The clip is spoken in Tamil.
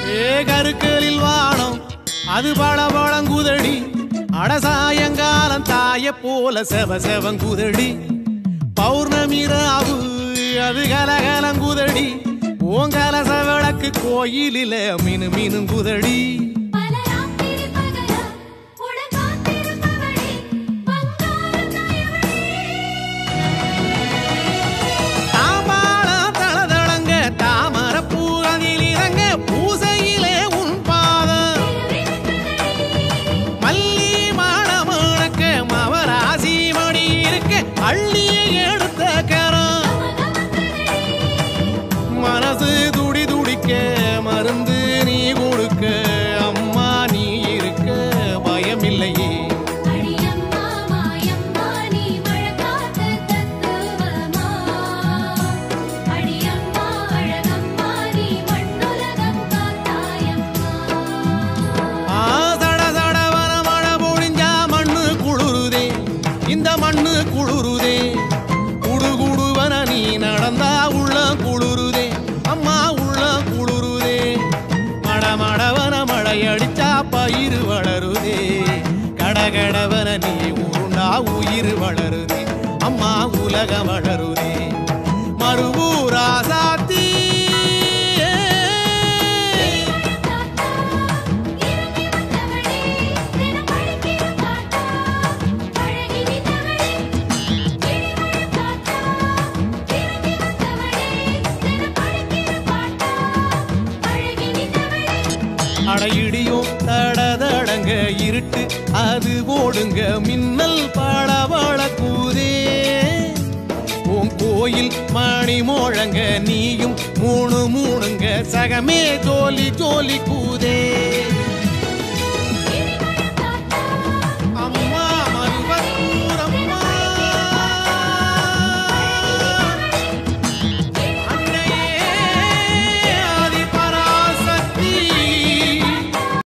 ஏ கருக்களில் வானம் அது பள பழங்குதடி அடசாயங்காலம் தாய போல செவ செவங்குதடி பௌர்ணமி ராவு அது கலகலங்குதடி ஓங்கலச விளக்கு கோயிலில மீனு மீனுங்குதடி பல ராத்திரி பகலா உடன் காத்திருப்பவளே பங்காரம் நாயவளே தாம்பாளம் தளதளங்க தாமரப்பூ அதில் இறங்க பூசையிலே உன் பாதம் மல்லி மாடமணக்க மவராசி மணி இருக்க அள்ளிய எடுத்த கரம் மனசு துடி துடிக்க மருந்து நீ கொடுக்க அம்மா நீ இருக்க பயமில்லையே அடியம்மா மாயம்மா நீ மழக்காத்த தத்துவமா அடியம்மா அழகம்மா நீ மண்ணுலகம் காத்தாயம்மா ஆ சட சடவன மழை பொழிஞ்சா மண்ணு குளிருதே இந்த மண்ணு குளிருதே குடு குடுவன நீ நடந்தா உள்ள குளிருதே அம்மா உள்ள குளிருதே மட மடவன மழை அடிச்சா பயிர் வளருதே கடகடவன நீ உருண்டா உயிர் வளருதே அம்மா உலகம் வளருதே மறுவூரா சாத்தி தாத்தா இறங்கி வந்தவளே தினம் அழைக்கிற பாட்டா அழகி நின்றவளே கிளிமழை தாத்தா இறங்கி வந்தவளே தினம் அழைக்கிற பாட்டா அழகி நின்றவளே அடையிடியும் தடதடங்க இருட்டு அது ஓடுங்க மின்னல் பளபள கூதே உன் கோயில் மணி மோழங்க நீயும் மூணு மூணுங்க சகமே ஜோலி ஜோலி கூதே